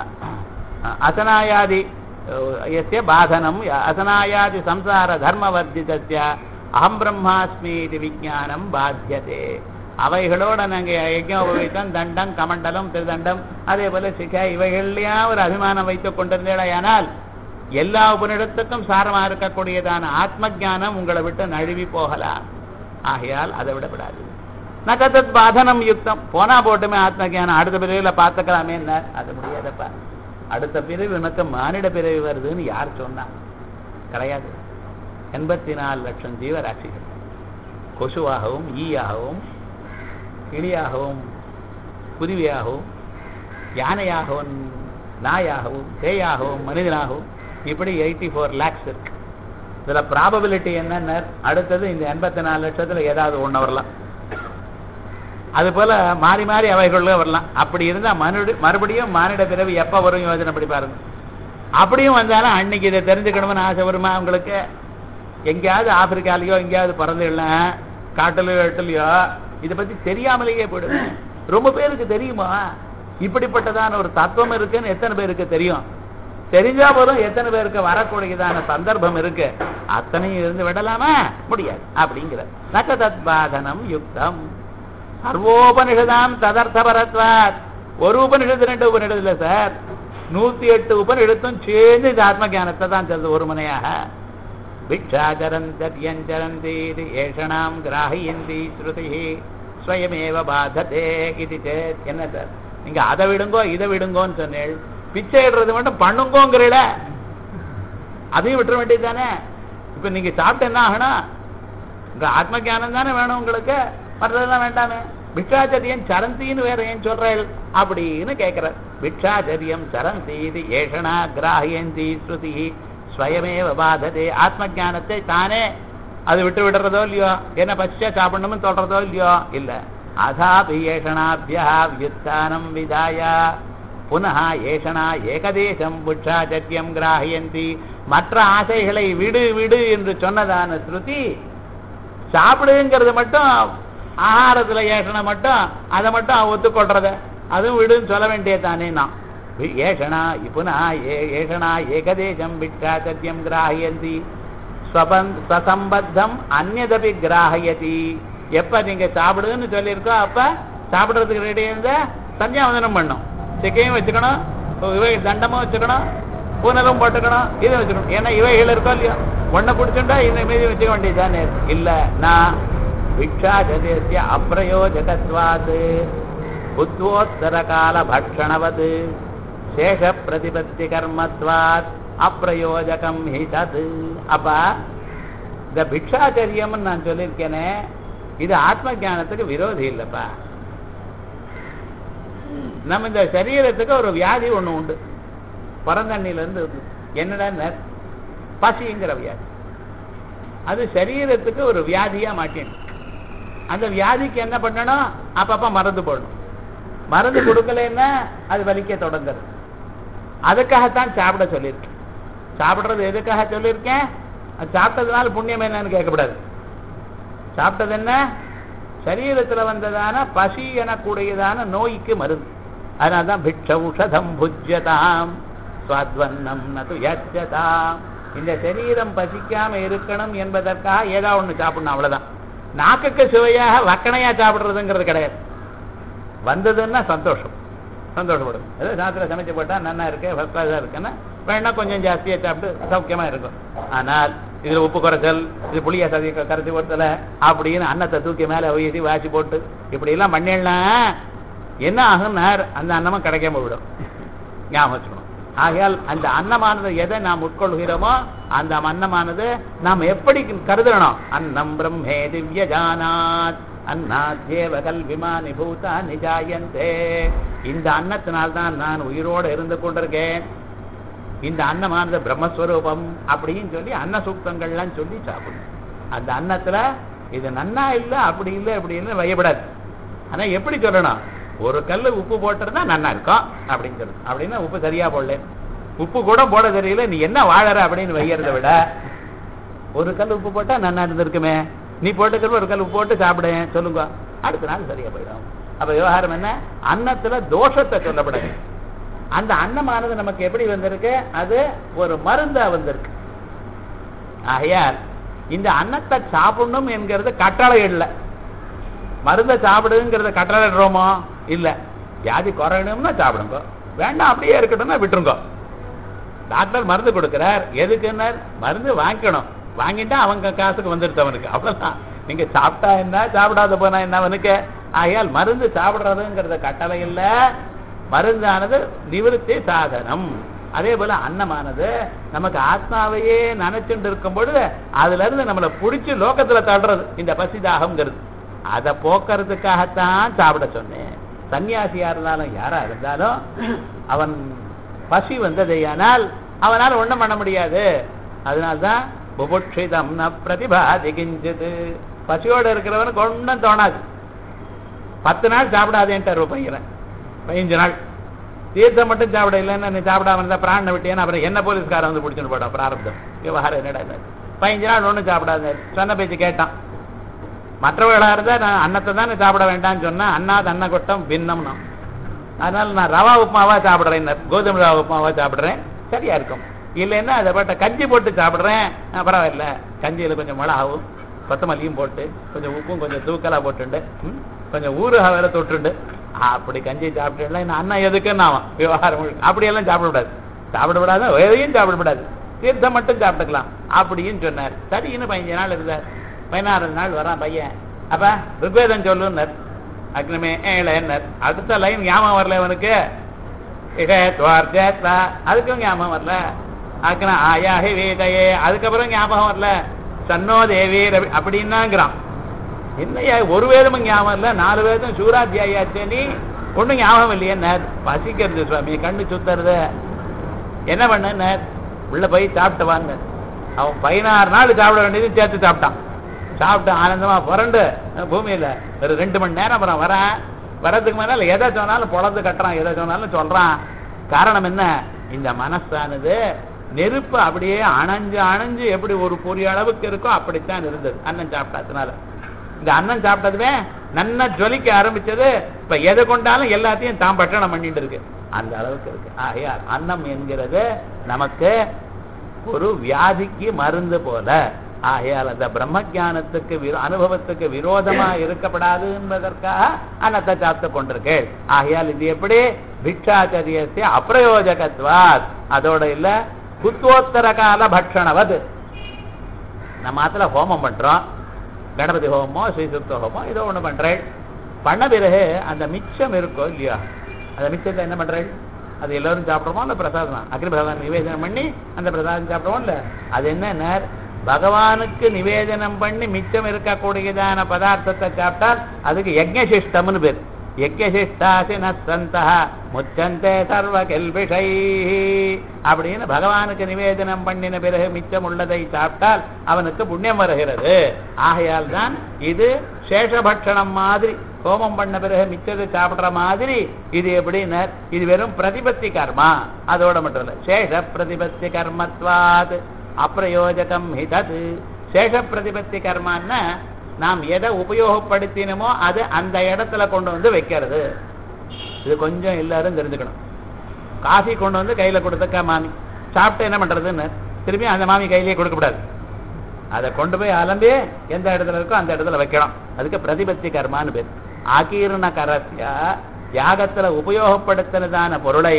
அசனாயாதி எஸ்ய பாதனம் அசனாயாதி சம்சார தர்மவர்ஜிதஸ்ய அகம் பிரம்மாஸ்மி இது விஜானம் பாத்தியதே அவைகளோட நாங்க யஜ்னோபவீதம் தண்டம் கமண்டலம் திருதண்டம் அதே போல சிகா இவைகள்லயும் ஒரு அபிமானம் வைத்துக் கொண்டிருந்தேடையானால் எல்லா உபனிடத்துக்கும் சாரமா இருக்கக்கூடியதான ஆத்ம ஜானம் உங்களை விட்டு நழுவி போகலாம் ஆகையால் அதை விடப்படாது நகத்தத் பாதனம் யுக்தம் போனா போட்டுமே ஆத்ம ஜானம் அடுத்த பிரிவுல பார்த்துக்கலாமே என்ன அது முடியாதப்பா அடுத்த பிரிவு உனக்கு மானிட பிறவி வருதுன்னு யார் சொன்னா கிடையாது எண்பத்தி நாலு லட்சம் ஜீவராசிகள் கொசுவாகவும் ஈயாகவும் கிளியாகவும் குருவியாகவும் யானையாகவும் நாயாகவும் பேயாகவும் மனிதனாகவும் இப்படி எயிட்டி ஃபோர் லேக்ஸ் இருக்கு இதுல ப்ராபபிலிட்டி என்னன்னு அடுத்தது இந்த எண்பத்தி நாலு லட்சத்துல ஏதாவது ஒண்ணு வரலாம் அது போல மாறி மாறி அவைகளுள்ள வரலாம் அப்படி இருந்தா மறுபடி மறுபடியும் மானிட பிறவி எப்ப வரும் யோஜனை படி பாருங்க அப்படியும் வந்தாலும் அன்னைக்கு இதை தெரிஞ்சுக்கணும்னு ஆசை வருமா உங்களுக்கு எங்கேயாவது ஆப்பிரிக்காலேயோ எங்கேயாவது பிறந்துடலாம் காட்டுலையோ எட்டுலையோ இதை பத்தி தெரியாமலேயே போயிடுவேன் ரொம்ப பேருக்கு தெரியுமா இப்படிப்பட்டதான ஒரு தத்துவம் இருக்குன்னு எத்தனை பேருக்கு தெரியும் தெரிஞ்சா போதும் எத்தனை பேருக்கு வரக்கூடியதான சந்தர்ப்பம் இருக்கு அத்தனையும் இருந்து விடலாமா முடியாது அப்படிங்கிற நக தத்பாதனம் யுக்தம் சர்வோபனிஷதாம் ததர்த்த பரத்வாத் ஒரு உபனிஷத்து ரெண்டு உபனிஷத்து இல்ல சார் நூத்தி எட்டு உபனிஷத்தும் சேர்ந்து இந்த ஆத்ம ஜானத்தை தான் சொல்றது ஒரு முனையாக भिक्षाचरन्त्यर्यञ्चरन्ति ஏஷணாம் கிராஹியந்தி ஸ்ருதி ஸ்வயமேவ பாததே இது சேத் என்ன சார் நீங்க அதை விடுங்கோ இதை விடுங்கோன்னு சொன்னேள் பிச்சை இடுறது மட்டும் பண்ணுங்கோங்கிறீல அதையும் விட்டுற வேண்டியது தானே இப்ப நீங்க சாப்பிட்டு என்ன ஆகணும் உங்க ஆத்ம ஜானம் தானே வேணும் உங்களுக்கு மற்றதெல்லாம் வேண்டாமே பிக்ஷாச்சரியம் சரந்தின்னு வேற ஏன் சொல்றேள் அப்படின்னு கேட்கிற பிக்ஷாச்சரியம் சரந்தி இது ஏஷணா கிராஹியந்தி ஸ்ருதி ஸ்வயமேவ பாததே ஆத்ம ஜானத்தை தானே அது விட்டு விடுறதோ இல்லையோ என்ன பச்சை சாப்பிடணும்னு சொல்றதோ இல்லையோ இல்ல அதாபி ஏஷணாபியா வியுத்தானம் விதாய புனः ஏஷணா ஏகதேசம் புட்சாச்சரியம் கிராஹியந்தி மற்ற ஆசைகளை விடு விடு என்று சொன்னதான ஸ்ருதி சாப்பிடுங்கிறது மட்டும் ஆகாரத்துல ஏஷணம் மட்டும் அதை மட்டும் ஒத்துக்கொள்றத அதுவும் விடுன்னு சொல்ல வேண்டியதானே நான் ஏஷணா புனः ஏஷணா ஏகதேசம் பிட்சாச்சரியம் கிராஹியந்தி ஸ்வபந்த் ஸ்வசம்பத்தம் அந்நதபி கிராஹயதி எப்ப நீங்க சாப்பிடுன்னு சொல்லியிருக்கோ அப்ப சாப்பிடுறதுக்கு ரெடி இருந்தா சந்தியாவந்தனம் பண்ணும் சிக்கையும் வச்சுக்கணும் இவை தண்டமும் வச்சுக்கணும் பூனலும் போட்டுக்கணும் இதை வச்சுக்கணும் ஏன்னா இவைகள் இருக்கோ இல்லையோ ஒன்றை பிடிச்சுட்டா இந்த மீதி வச்சுக்க வேண்டியதுதானே இல்ல நான் பிக்ஷாஜதேசிய அப்பிரயோஜகத்வாது புத்வோத்தர கால பக்ஷணவது சேஷ பிரதிபத்தி கர்மத்வாத் அப்பிரயோஜகம் ஹி தது அப்ப இந்த பிக்ஷாச்சரியம்னு நான் சொல்லியிருக்கேனே இது ஆத்ம ஞானத்துக்கு விரோதி இல்லப்பா நம்ம இந்த சரீரத்துக்கு ஒரு வியாதி ஒண்ணு உண்டு பிறந்தண்ணில இருந்து இருக்கு. என்னடா பசிங்கிற வியாதி அது சரீரத்துக்கு ஒரு வியாதியா மாட்டிடும் அந்த வியாதிக்கு என்ன பண்ணணும் அப்பப்ப மருந்து போடணும் மருந்து கொடுக்கலன்னா அது வலிக்க தொடங்குறது அதுக்காகத்தான் சாப்பிட சொல்லியிருக்கேன் சாப்பிடுறது எதுக்காக சொல்லியிருக்கேன் அது சாப்பிட்டதுனால புண்ணியம் என்னன்னு கேட்கக்கூடாது சாப்பிட்டது என்ன சரீரத்துல வந்ததான பசி எனக்கூடியதான நோய்க்கு மருந்து அதனால்தான் பிட்ச உஷதம் புஜ்யதாம் சுவாத்வன்னம் நது யஜ்யதாம் இந்த சரீரம் பசிக்காம இருக்கணும் என்பதற்காக ஏதோ ஒண்ணு சாப்பிடணும் அவ்வளவுதான் நாக்குக்கு சுவையாக வக்கணையா சாப்பிடுறதுங்கிறது கிடையாது வந்ததுன்னா சந்தோஷம் சந்தோஷப்படும் ஏதோ சாத்திர சமைச்சு போட்டா நன்னா இருக்கு ஃபர்ஸ்ட் கிளாஸா இருக்குன்னா வேணா கொஞ்சம் ஜாஸ்தியா சாப்பிட்டு சௌக்கியமா இருக்கும் ஆனால் இதுல உப்பு குறைச்சல் இது புளிய சதி கரைச்சி போட்டல அப்படின்னு அன்னத்தை தூக்கி மேல உயர்த்தி வாசி போட்டு இப்படி எல்லாம் பண்ணிடனா என்ன ஆகும்னா அந்த அன்னமும் கிடைக்காம விடும் ஞாபகம் வச்சுக்கணும் ஆகையால் அந்த அன்னமானது எதை நாம் உட்கொள்கிறோமோ அந்த அன்னமானது நாம் எப்படி கருதணும் அன்னம் பிரம்மே திவ்ய ஜானாத் அன்னாத்யேவ கல்விமானி பூதா நிஜாயந்தே இந்த அன்னத்தினால்தான் நான் உயிரோடு இருந்து கொண்டிருக்கேன் இந்த அன்னமானது பிரம்மஸ்வரூபம் அப்படின்னு சொல்லி அன்ன சூக்தங்கள்லாம் சொல்லி சாப்பிடணும் அந்த அன்னத்துல இது நன்னா இல்லை அப்படி இல்லை அப்படி இல்லை வையப்படாது ஆனா எப்படி சொல்லணும் ஒரு கல்லு உப்பு போட்டிருந்தா நன்னா இருக்கும் அப்படின்னு சொல்லணும் அப்படின்னா உப்பு சரியா போடல உப்பு கூட போட தெரியல நீ என்ன வாழற அப்படின்னு வையறத விட ஒரு கல் உப்பு போட்டா நன்னா இருந்திருக்குமே நீ போட்டுக்கிற ஒரு கல் உப்பு போட்டு சாப்பிடு சொல்லுங்க அடுத்த நாள் சரியா போயிடும் அப்ப விவகாரம் என்ன அன்னத்துல தோஷத்தை சொல்லப்படாது அந்த அன்னமானது நமக்கு எப்படி வந்திருக்கு அது ஒரு மருந்தா வந்திருக்கு ஆகையால் இந்த அன்னத்தை சாப்பிடணும் என்கிறது கட்டளை இல்லை மருந்தை சாப்பிடுங்கிறத கட்டளைடுறோமோ இல்ல வியாதி குறையணும்னா சாப்பிடுங்க வேண்டாம் அப்படியே இருக்கட்டும்னா விட்டுருங்க டாக்டர் மருந்து கொடுக்கிறார் எதுக்குன்னா மருந்து வாங்கிக்கணும் வாங்கிட்டா அவங்க காசுக்கு வந்துடுது அவனுக்கு அவ்வளவுதான் நீங்க சாப்பிட்டா என்ன சாப்பிடாத போனா என்ன அவனுக்கு ஆகையால் மருந்து சாப்பிடுறதுங்கிறத கட்டளை இல்ல மருந்தானது நிவிருத்தி சாதனம் அதே போல அன்னமானது நமக்கு ஆத்மாவையே நினைச்சுட்டு இருக்கும் பொழுது அதுல இருந்து நம்மளை புடிச்சு லோகத்துல தள்ளுறது இந்த பசிதாகம்ங்கிறது அதை போக்குறதுக்காகத்தான் சாப்பிட சொன்னேன் சன்னியாசியா இருந்தாலும் யாரா இருந்தாலும் அவன் பசி வந்ததையானால் அவனால் ஒண்ணும் பண்ண முடியாது அதனால்தான் புபுட்சிதம் ந பிரதிபாதி கிஞ்சது பசியோட இருக்கிறவனுக்கு ஒன்றும் தோணாது பத்து நாள் சாப்பிடாதேன்ட்டார் ஒரு பையன் பதினஞ்சு நாள் தீர்த்தம் மட்டும் சாப்பிட இல்லைன்னு நீ சாப்பிடாம இருந்தா பிராணனை விட்டேன்னு அப்புறம் என்ன போலீஸ்காரன் வந்து பிடிச்சிட்டு போட்டான் பிராரப்தம் விவகாரம் என்னடா இது? பதினஞ்சு நாள் ஒன்றும் சாப்பிடாத சொன்ன பேச்சு கேட்டான் மற்றவர்களா இருந்தா நான் அன்னத்தை தானே சாப்பிட வேண்டாம்னு சொன்னா அன்னாத அன்ன கொட்டம் பின்னம்னா அதனால நான் ரவா உப்புமாவா சாப்பிடுறேன் கோதுமை ரவா உப்புமாவா சாப்பிடுறேன் சரியா இருக்கும் இல்லைன்னா அதை போட்ட கஞ்சி போட்டு சாப்பிடுறேன் ஆ, பரவாயில்ல கஞ்சியில கொஞ்சம் மிளகாவும் கொத்தமல்லியும் போட்டு கொஞ்சம் உப்பும் கொஞ்சம் தூக்கலா போட்டுண்டு ம், கொஞ்சம் ஊறுகாய் வேற தொட்டுண்டு அப்படி கஞ்சி சாப்பிட்டுல இந்த அண்ணா எதுக்குன்னு ஆவான் விவகாரம் முழுக்க. அப்படியெல்லாம் சாப்பிடக்கூடாது சாப்பிடக்கூடாது எதையும் சாப்பிடக்கூடாது தீர்த்தம் மட்டும் சாப்பிட்டுக்கலாம் அப்படின்னு சொன்னார் சரின்னு பதினஞ்சு நாள் இருந்தார் பதினாறு நாள் வரான் பையன் அப்ப ருக்வேதம் சொல்லுன்னார் அக்னிமே ஏழன்னர் அடுத்த லைன் ஞாபகம் வரல இவனுக்கு இகத்வார்த்தா அதுக்கும் ஞாபகம் வரல அக்ன ஆயாஹி வேதையே அதுக்கப்புறம் ஞாபகம் வரல சன்னோ தேவி ரவி அப்படின்னாங்கிறான் என்னையா ஒரு வேதமும் ஞாபகம் இல்ல நாலு வேதம் சூராத்தியாயாச்சே நீ ஒண்ணும் ஞாபகம் இல்லையே பசிக்கிறது சுவாமி கண்ணு சுத்துறது என்ன பண்ண உள்ள போய் சாப்பிட்டு வாங்க அவன் பதினாறு நாள் சாப்பிட வேண்டியது சேர்த்து சாப்பிட்டான் சாப்பிட்டு ஆனந்தமா புரண்டு அஹ், பூமியில ஒரு ரெண்டு மணி நேரம் அப்புறம் வரேன் வரதுக்கு முன்னால எதை சொன்னாலும் பொழந்து கட்டுறான் எதை சொன்னாலும் சொல்றான் காரணம் என்ன இந்த மனசானது நெருப்பு அப்படியே அணைஞ்சு அணைஞ்சு எப்படி ஒரு பொரிய அளவுக்கு இருக்கோ அப்படித்தான் இருந்தது அண்ணன் சாப்பிட்டதுனால இந்த அண்ணன் சாப்பிட்டதுமே நன்னா ஜொலிக்க ஆரம்பிச்சது இப்ப எதை கொண்டாலும் எல்லாத்தையும் தான் பட்டணம் பண்ணிட்டு இருக்கு அந்த அளவுக்கு இருக்கு ஆகையால் அன்னம் என்கிறது நமக்கு ஒரு வியாதிக்கு மருந்து போல ஆகையால் அந்த பிரம்ம ஞானத்துக்கு விரோ- அனுபவத்துக்கு விரோதமா இருக்கப்படாது என்பதற்காக அன்னத்தை சாப்பிட்டு கொண்டிருக்கேள் ஆகையால் இது எப்படி பிக்ஷாச்சரியத்தை அப்பிரயோஜகத்வாத் அதோட இல்ல குத்தோத்தர கால பட்சணவது நம்ம ஆத்துல ஹோமம் பண்றோம் கணபதி ஹோமமோ ஸ்ரீசுக்த ஹோமம் ஏதோ ஒண்ணு பண்றேன் பண்ண பிறகு அந்த மிச்சம் இருக்கோ இல்லையா அந்த மிச்சத்தை என்ன பண்றேன் அது எல்லாரும் சாப்பிடுறோமோ அந்த பிரசாதம் தான் அக்னி பகவான் நிவேதனம் பண்ணி அந்த பிரசாதம் சாப்பிடுவோம் இல்ல அது என்ன பகவானுக்கு நிவேதனம் பண்ணி மிச்சம் இருக்கக்கூடியதான பதார்த்தத்தை சாப்பிட்டால் அதுக்கு யஜ்ஞசிஷ்டம்னு பேர் யஜ்ஞசிஷ்டாசி நந்தா முச்சந்தே சர்வ கெல்பிஷை அப்படின்னு பகவானுக்கு நிவேதனம் பண்ணின பிறகு மிச்சம் உள்ளதை சாப்பிட்டால் அவனுக்கு புண்ணியம் வருகிறது ஆகையால் தான் இது சேஷபட்சணம் மாதிரி ஹோமம் பண்ண பிறகு மிச்சத்தை சாப்பிடுற மாதிரி இது எப்படின்னா இது வெறும் பிரதிபத்தி கர்மா அதோட மட்டும் இல்ல சேஷ பிரதிபத்தி கர்மத்வாத் அப்பிரயோஜகம் ஹிதது சேஷ பிரதிபத்தி கர்மான்னா நாம் எதை உபயோகப்படுத்தினமோ அது அந்த இடத்துல கொண்டு வந்து வைக்கிறது இது கொஞ்சம் எல்லாரும் தெரிஞ்சுக்கணும் காஃபி கொண்டு வந்து கையில கொடுத்தக்கா மாமி சாப்பிட்டு என்ன பண்றதுன்னு திரும்பி அந்த மாமி கையிலேயே கொடுக்கக்கூடாது அதை கொண்டு போய் அலம்பி எந்த இடத்துல இருக்கோ அந்த இடத்துல வைக்கணும் அதுக்கு பிரதிபத்தி கர்மான்னு பேர் ஆகீர்ண கரஸ்ய யாகத்துல உபயோகப்படுத்தினதான பொருளை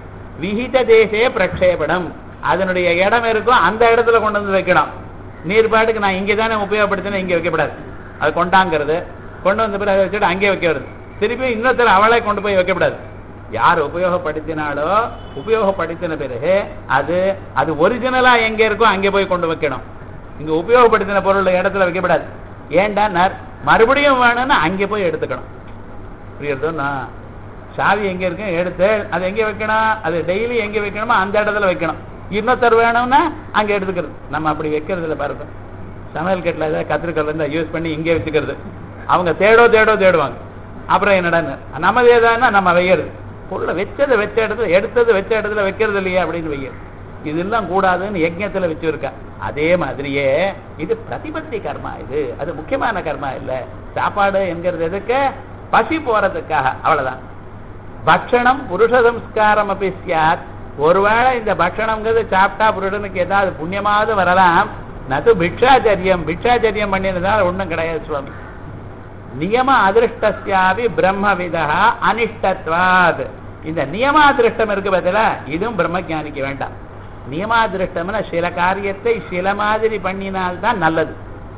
விகித தேசே பிரக்ஷேபணம் அதனுடைய இடம் இருக்கும் அந்த இடத்துல கொண்டு வந்து வைக்கணும் நீர் பாட்டுக்கு நான் இங்கே தானே உபயோகப்படுத்தினேன் இங்கே வைக்கப்படாது அது கொண்டாங்கிறது கொண்டு வந்த பிறகு அதை வச்சுட்டு அங்கே வைக்கிறது திருப்பி இன்னொருத்தர் அவளை கொண்டு போய் வைக்கப்படாது யார் உபயோகப்படுத்தினாலோ உபயோகப்படுத்தின பிறகு அது அது ஒரிஜினலா எங்க இருக்கோ அங்கே போய் கொண்டு வைக்கணும் இங்க உபயோகப்படுத்தின பொருள் இடத்துல வைக்கப்படாது ஏன்டா மறுபடியும் வேணும்னா அங்கே போய் எடுத்துக்கணும் புரியுறதுன்னா சாவி எங்க இருக்கு எடுத்து அது எங்க வைக்கணும் அது டெய்லி எங்க வைக்கணுமோ அந்த இடத்துல வைக்கணும் இன்னொருத்தர் வேணும்னா அங்க எடுத்துக்கிறது நம்ம அப்படி வைக்கிறதுல பாருங்க சமையல் கட்டில் ஏதாவது கத்திரிக்கல் இருந்தா யூஸ் பண்ணி இங்கே வச்சுக்கிறது அவங்க தேடோ தேடோ தேடுவாங்க அப்புறம் என்னடான்னு நம்ம ஏதானா நம்ம வைக்கிறது பொருளை வச்சதை வச்ச இடத்துல எடுத்தது வச்ச இடத்துல வைக்கிறது இல்லையா அப்படின்னு வைக்கிறது இதெல்லாம் கூடாதுன்னு யஜ்ஞத்துல வச்சிருக்கா அதே மாதிரியே இது பிரதிபத்தி கர்மா இது அது முக்கியமான கர்மா இல்ல சாப்பாடு என்கிறது எதுக்கு பசி போறதுக்காக அவ்வளவுதான் பக்ஷணம் புருஷ சம்ஸ்காரம் அப்படி சியாத் ஒருவேளை இந்த பக்ஷணம்ங்கிறது சாப்பிட்டா புருடனுக்கு ஏதாவது புண்ணியமாவது வரலாம் நது பிக்ஷாச்சரியம் பிக்ஷாச்சரியம் பண்ணினதால் ஒண்ணும் கிடையாது சுவாமி நியம அதிருஷ்டஸ்யாவி பிரம்மவிதா அனிஷ்டத்வாத் இந்த நியமாதிருஷ்டம் இருக்கு பார்த்தீங்களா இதுவும் பிரம்மஜானிக்கு வேண்டாம் நியமாதிருஷ்டம்னா சில காரியத்தை சில மாதிரி பண்ணினால்தான் நல்லது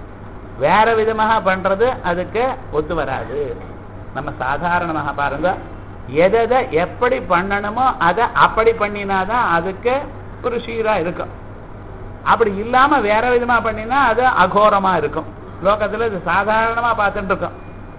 வேற விதமாக பண்றது அதுக்கு ஒத்து வராது நம்ம சாதாரணமாக பாருங்க எதை எப்படி பண்ணணுமோ அதை அப்படி பண்ணினாதான் அதுக்கு ஒரு சீரா இருக்கும் அப்படி இல்லாம வேற விதமா பண்ணினா அது அகோரமா இருக்கும் லோகத்துல இது சாதாரணமா பார்த்துட்டு இருக்கோம்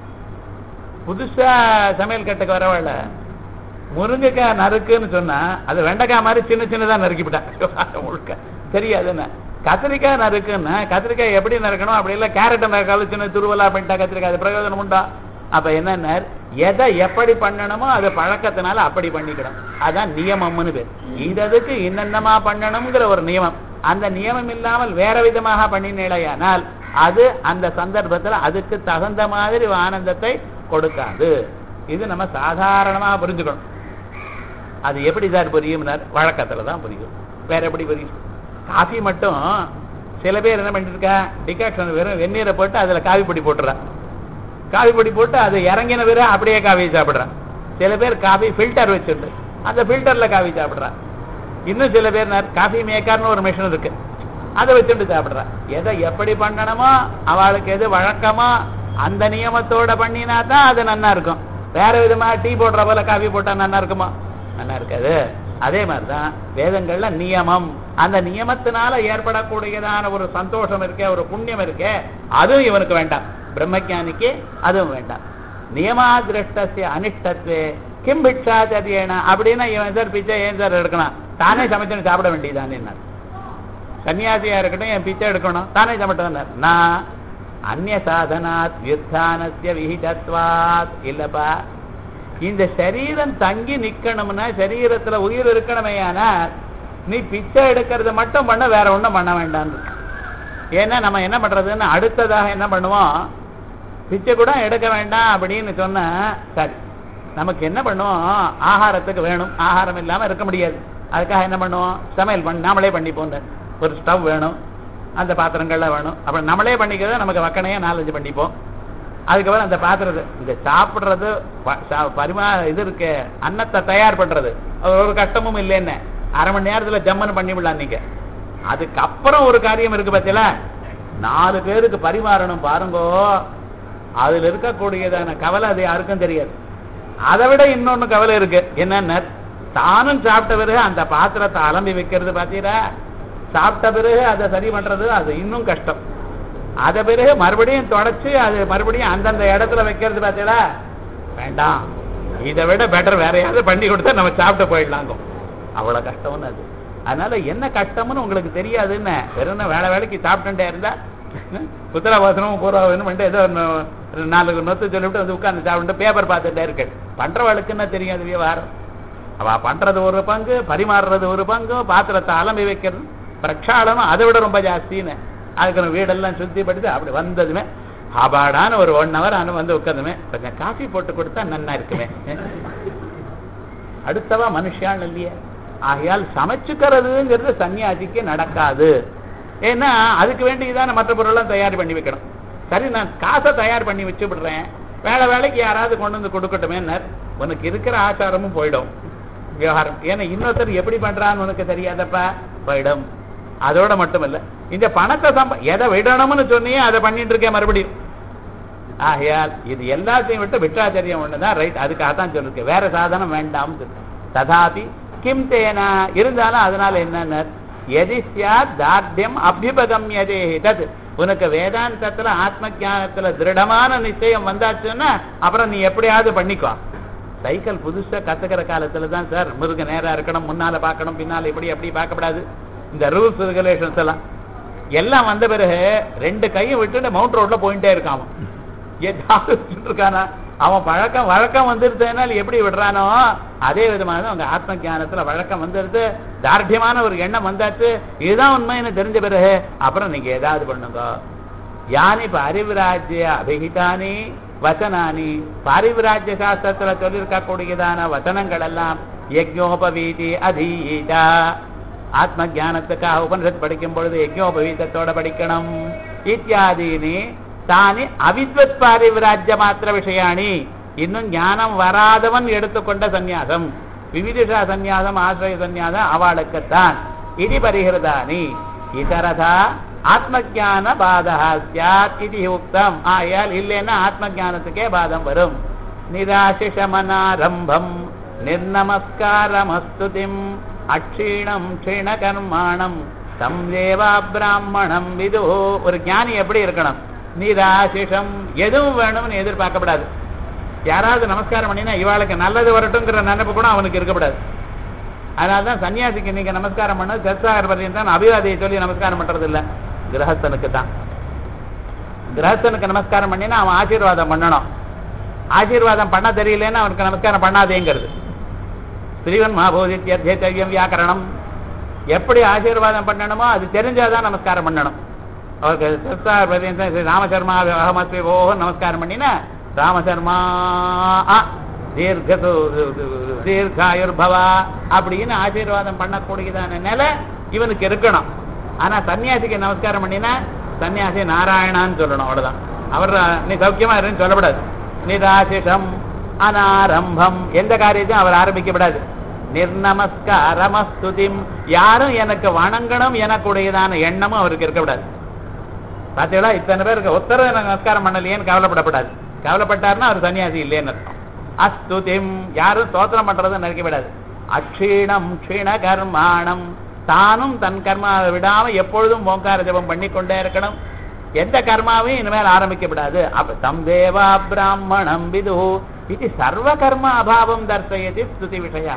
புதுசா சமையல் கட்டுக்கு வரவழ முருங்கைக்காய் நறுக்குன்னு சொன்னா அது வெண்டைக்காய் மாதிரி சின்ன சின்னதா நறுக்கிவிட்டான் முழுக்க தெரியாதுன்னு கத்திரிக்காய் நறுக்குன்னா கத்திரிக்காய் எப்படி நறுக்கணும் அப்படி இல்லை கேரட்டை நறுக்காலும் சின்ன துருவலா பண்ணிட்டா கத்திரிக்காய் அது பிரயோஜனம் உண்டா அப்ப என்ன எதை எப்படி பண்ணணுமோ அது பழக்கத்தினால அப்படி பண்ணிக்கணும் அதான் நியமம்னு பேர் இததுக்கு இன்னென்னமா பண்ணணுங்கிற ஒரு நியமம் அந்த நியமம் இல்லாமல் வேற விதமாக பண்ணினேலையானால் அது அந்த சந்தர்ப்பத்துல அதுக்கு தகுந்த மாதிரி ஆனந்தத்தை கொடுக்காது இது நம்ம சாதாரணமா புரிஞ்சுக்கணும் அது எப்படி சார் புரியும்னார் வழக்கத்துல தான் புரியும் வேற எப்படி புரியும் காஃபி மட்டும் சில பேர் என்ன பண்ணிட்டு இருக்கா டிகாக்ஷன் வெறும் வெந்நீரை போட்டு அதுல காவி பொடி போட்டுறா காவி பொடி போட்டு அது இறங்கின பிறகு அப்படியே காஃபி சாப்பிடுறான் சில பேர் காஃபி ஃபில்டர் வச்சுட்டு அந்த ஃபில்டர்ல காஃபி சாப்பிடுறான் இன்னும் சில பேர் காஃபி மேக்கர்னு ஒரு மிஷின் இருக்கு அதை வச்சுட்டு சாப்பிடுறான் எதை எப்படி பண்ணணுமோ அவளுக்கு எது வழக்கமோ அந்த நியமத்தோட பண்ணினா தான் அது நல்லா இருக்கும் வேற விதமா டீ போடுற போல காஃபி போட்டா நல்லா இருக்குமா நல்லா இருக்காது அதே மாதிரிதான் வேதங்கள்ல நியமம் அந்த நியமத்தினால ஏற்படக்கூடியதான ஒரு சந்தோஷம் இருக்கே ஒரு புண்ணியம் இருக்கே அதுவும் இவனுக்கு வேண்டாம் பிரம்மஜானிக்கு அதுவும் வேண்டாம் நியமாதிருஷ்டசிய அனிஷ்டத்வே கிம் பிக்ஷாச்சரியேன அப்படின்னா இவன் சார் பிச்சை ஏன் சார் எடுக்கணும் தானே சமைச்சுன்னு சாப்பிட வேண்டியதானே சன்னியாசியா இருக்கட்டும் என் பிச்சை எடுக்கணும் தானே சமைட்டேன் நான் அந்நிய சாதனாத் வியுத்தானசிய விஹிதத்வாத் இல்லப்பா இந்த சரீரம் தங்கி நிக்கணும்னா சரீரத்துல உயிர் இருக்கணுமே ஆனால் நீ பிச்சை எடுக்கிறத மட்டும் பண்ண வேற ஒண்ணும் பண்ண வேண்டாம் ஏன்னா நம்ம என்ன பண்றதுன்னு அடுத்ததாக என்ன பண்ணுவோம் பிச்சை கூட எடுக்க வேண்டாம் அப்படின்னு சொன்ன சரி நமக்கு என்ன பண்ணுவோம் ஆகாரத்துக்கு வேணும் ஆகாரம் இல்லாம இருக்க முடியாது அதுக்காக என்ன பண்ணுவோம் சமையல் பண்ணி நாமளே பண்ணிப்போம் ஒரு ஸ்டவ் வேணும் அந்த பாத்திரங்கள்லாம் வேணும் அப்புறம் நம்மளே பண்ணிக்கிறது நமக்கு வக்கனையே நாலஞ்சு பண்ணிப்போம் அதுக்கப்புறம் அந்த பாத்திரத்தை இந்த சாப்பிடுறது ப- சா- பரிமா இது இருக்கு அன்னத்தை தயார் பண்றது அது ஒரு கஷ்டமும் இல்லைன்னு அரை மணி நேரத்துல ஜம்மன் பண்ணி விடலாம் நீங்க அதுக்கப்புறம் ஒரு காரியம் இருக்கு பார்த்தீங்களா நாலு பேருக்கு பரிமாறணும் பாருங்கோ அதுல இருக்கக்கூடியதான கவலை அது யாருக்கும் தெரியாது அதை விட இன்னொன்னு கவலை இருக்கு என்னன்னா தானும் சாப்பிட்ட பிறகு அந்த பாத்திரத்தை அலம்பி வைக்கிறது பாத்தீங்களா சாப்பிட்ட பிறகு அதை சரி பண்றது அது இன்னும் கஷ்டம் அத பிறகு மறுபடியும் தொடச்சு அது மறுபடியும் அந்தந்த இடத்துல வைக்கிறது பார்த்தீங்களா வேண்டாம் இதை விட பெட்டர் வேற யாராவது பண்ணி கொடுத்தா நம்ம சாப்பிட்டு போயிடலாங்க அவ்வளவு கஷ்டம்னு அது அதனால என்ன கஷ்டம்னு உங்களுக்கு தெரியாதுன்னு வெறும் வேலை வேலைக்கு சாப்பிட்டுட்டே இருந்தா புத்திரவாசனமும் பூர்வாசனம் பண்ணிட்டு ஏதோ ஒண்ணு ஒரு நாலு நொத்து சொல்லிவிட்டு வந்து உட்கார்ந்து சாப்பிட்டு பேப்பர் பார்த்துட்டே இருக்கு பண்றவளுக்கு என்ன தெரியும் அது விவகாரம் அவ பண்றது ஒரு பங்கு பரிமாறுறது ஒரு பங்கு பாத்திரத்தை அலம்பி வைக்கிறது பிரக்ஷாளனம் அதை விட ரொம்ப ஜாஸ்தின்னு அதுக்கு நம்ம வீடெல்லாம் சுத்திப்படுத்தி அப்படி வந்ததுமே அபாடான ஒரு ஒன் ஹவர் அனு வந்து உட்காந்துமே கொஞ்சம் காஃபி போட்டு கொடுத்தா நன்னா இருக்குமே அடுத்தவா மனுஷான் இல்லையே ஆகையால் சமைச்சுக்கிறதுங்கிறது சன்னியாசிக்கு நடக்காது ஏன்னா அதுக்கு வேண்டியதான மற்ற பொருள்லாம் தயார் பண்ணி வைக்கணும் சரி நான் காசை தயார் பண்ணி வச்சு விடுறேன் வேலை வேலைக்கு யாராவது கொண்டு வந்து கொடுக்கட்டுமே உனக்கு இருக்கிற ஆச்சாரமும் போயிடும் விவகாரம் ஏன்னா இன்னொருத்தர் எப்படி பண்றான்னு உனக்கு தெரியாதப்பா போயிடும் அதோட மட்டுமல்ல இந்த பணத்தை சம்ப எதை விடணும்னு சொன்னியே அதை பண்ணிட்டு இருக்கேன் மறுபடியும் ஆகையால் இது எல்லாத்தையும் விட்டு விட்டாச்சரியம் ஒண்ணுதான் ரைட் அதுக்காக தான் சொல்லிருக்கு வேற சாதனம் வேண்டாம் ததாபி கிம் தேனா இருந்தாலும் அதனால என்னன்னு எதி சியாத் தார்டியம் அபியுபகம்யதே தத் உனக்கு வேதாந்தத்துல ஆத்ம ஞானத்துல திருடமான நிச்சயம் வந்தாச்சுன்னா அப்புறம் நீ எப்படியாவது பண்ணிக்கோ சைக்கிள் புதுசா கத்துக்கிற காலத்துல தான் சார் முருக நேரா இருக்கணும் முன்னால பார்க்கணும் பின்னால இப்படி அப்படி பார்க்கக்கூடாது இந்த ரூல்ஸ் ரெகுலேஷன்ஸ் எல்லாம் எல்லாம் வந்த பிறகு ரெண்டு கையும் விட்டுட்டு மவுண்ட் ரோட்ல போயிட்டே இருக்கான் அவன். ஏதாவது வச்சுட்டு இருக்கானா அவன் பழக்கம் வழக்கம் வந்துருதுனால எப்படி விடுறானோ அதே விதமாக அவங்க ஆத்ம ஞானத்துல வழக்கம் வந்துருது தார்டியமான ஒரு எண்ணம் வந்தாச்சு இதுதான் உண்மைன்னு தெரிஞ்ச பிறகு அப்புறம் நீங்க ஏதாவது பண்ணுங்க யானி பாரிவிராஜ்ய அபிஹிதானி வசனானி பாரிவிராஜ்ய சாஸ்திரத்துல சொல்லியிருக்கக்கூடியதான வசனங்கள் எல்லாம் யஜ்ஞோபவீதி அதீதா ஆத்ம ஞானத்துக்காக உபனிஷத் படிக்கும் பொழுது யஜ்ஞோபவீதத்தோட படிக்கணும் இத்தியாதீனி தானி அவித்வத் பாரிவிராஜ்ய மாத்திர விஷயாணி இன்னும் ஞானம் வராதவன் எடுத்துக்கொண்ட சந்நியாசம் விவிதிஷா சந்நியாசம் ஆசிரிய சந்நியாசம் அவளுக்குத்தான் இது பரிகிருதானி இதரதா ஆத்ம ஜான பாதா சியாத் இது உக்தம் ஆயால் இல்லைன்னா ஆத்ம ஞானத்துக்கே பாதம் வரும் நிராசிஷமனாரம்பம் நிர்நமஸ்காரமஸ்துதிம் அக்ஷீணம் க்ஷீண கர்மாணம் தம் தேவா பிராமணம் விது ஒரு ஞானி எப்படி இருக்கணும் நிராசிஷம் எதுவும் வேணும்னு எதிர்பார்க்கப்படாது யாராவது நமஸ்காரம் பண்ணினா இவாளுக்கு நல்லது வரட்டுங்கிற நினைப்பு கூட அவனுக்கு இருக்கக்கூடாது அதனால்தான் சன்னியாசிக்கு நீங்க நமஸ்காரம் பண்ண சத்சாகர் பர்யந்தான் தான் அபிவாதியை சொல்லி நமஸ்காரம் பண்றது இல்ல கிரகஸ்தனுக்கு தான் கிரகஸ்தனுக்கு நமஸ்காரம் பண்ணினா அவன் ஆசீர்வாதம் பண்ணணும் ஆசீர்வாதம் பண்ண தெரியலன்னா அவனுக்கு நமஸ்காரம் பண்ணாதேங்கிறது ஸ்ரீவன் மகாபோதித்யர்த்தேத்தவியம் வியாக்கரணம் எப்படி ஆசீர்வாதம் பண்ணணுமோ அது தெரிஞ்சாதான் நமஸ்காரம் பண்ணணும் அவருக்கு சத்சாகர் பர்யந்தான் ஸ்ரீ ராமசர்மா அகமத்வி ஓஹோ நமஸ்காரம் பண்ணினா ராமசர்மா ஆ, தீர்க்க தீர்காயுர்பவா அப்படின்னு ஆசீர்வாதம் பண்ணக்கூடியதான நிலை இவனுக்கு இருக்கணும் ஆனா சன்னியாசிக்கு நமஸ்காரம் பண்ணினா சன்னியாசி நாராயணான்னு சொல்லணும் அவ்வளவுதான் அவர் நீ சௌக்கியமா இருன்னு சொல்லப்படாது நிராசிஷம் அனாரம்பம் எந்த காரியத்தையும் அவர் ஆரம்பிக்கப்படாது நிர்நமஸ்காரமஸ்துதிம் யாரும் எனக்கு வணங்கணும் எனக்குடையதான எண்ணமும் அவருக்கு இருக்கக்கூடாது பாத்தீங்களா இத்தனை பேருக்கு ஒருத்தர நமஸ்காரம் பண்ணலையேன்னு கவலைப்படப்படாது கவலைப்பட்டாருன்னா அவர் சன்னியாசி இல்லைன்னு அர்த்தம் அஸ்துதிம் யாரும் ஸ்தோத்திரம் பண்றதை நினைக்க விடாது அக்ஷீணம் க்ஷீண கர்மாணம் தானும் தன் கர்மாவை விடாம எப்பொழுதும் ஓங்கார ஜபம் பண்ணிக்கொண்டே இருக்கணும் எந்த கர்மாவையும் இனிமேல் ஆரம்பிக்கப்படாது அப்ப தம் தேவா பிராமணம் விது இது சர்வ கர்ம அபாவம் தர்சயதி ஸ்துதி விஷய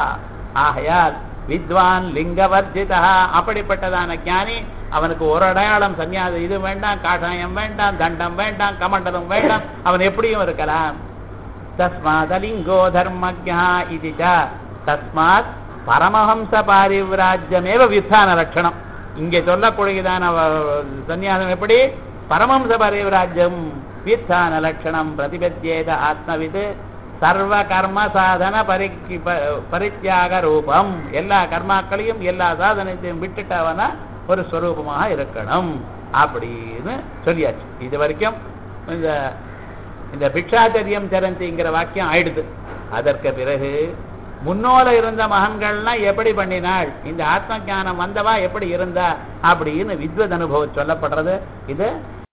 ஆகையால் வித்வான் லிங்கவர்ஜிதா அப்படிப்பட்டதான ஞானி அவனுக்கு ஒரு அடையாளம் சன்னியாசம் இது வேண்டாம் காஷாயம் வேண்டாம் தண்டம் வேண்டாம் கமண்டலம் வேண்டாம் அவன் எப்படியும் இருக்கலாம் தஸ்மாதலிங்கோ தர்மஜா இது தஸ்மாத் பரமஹம்ச பாரிவிராஜ்யமேவ வித்தான லட்சணம் இங்கே சொல்லக்கூடியதான வ- சந்நியாசம் எப்படி பரமஹம்ச பாரிவிராஜ்யம் வித்தான லட்சணம் பிரதிபத்தியேத ஆத்மவித் சர்வ கர்ம சாதன பரிக்கி ப- பரித்தியாக ரூபம் எல்லா கர்மாக்களையும் எல்லா சாதனத்தையும் விட்டுட்டவனா ஒரு ஸ்வரூபமாக இருக்கணும் அப்படின்னு சொல்லியாச்சு இது வரைக்கும் இந்த இந்த பிக்ஷாச்சரியம் சரந்திங்கிற வாக்கியம் ஆயிடுது அதற்கு பிறகு முன்னோல இருந்த மகன்கள்லாம் எப்படி பண்ணினாள் இந்த ஆத்ம ஞானம் வந்தவா எப்படி இருந்தா அப்படின்னு வித்வத் அனுபவம் சொல்லப்படுறது இது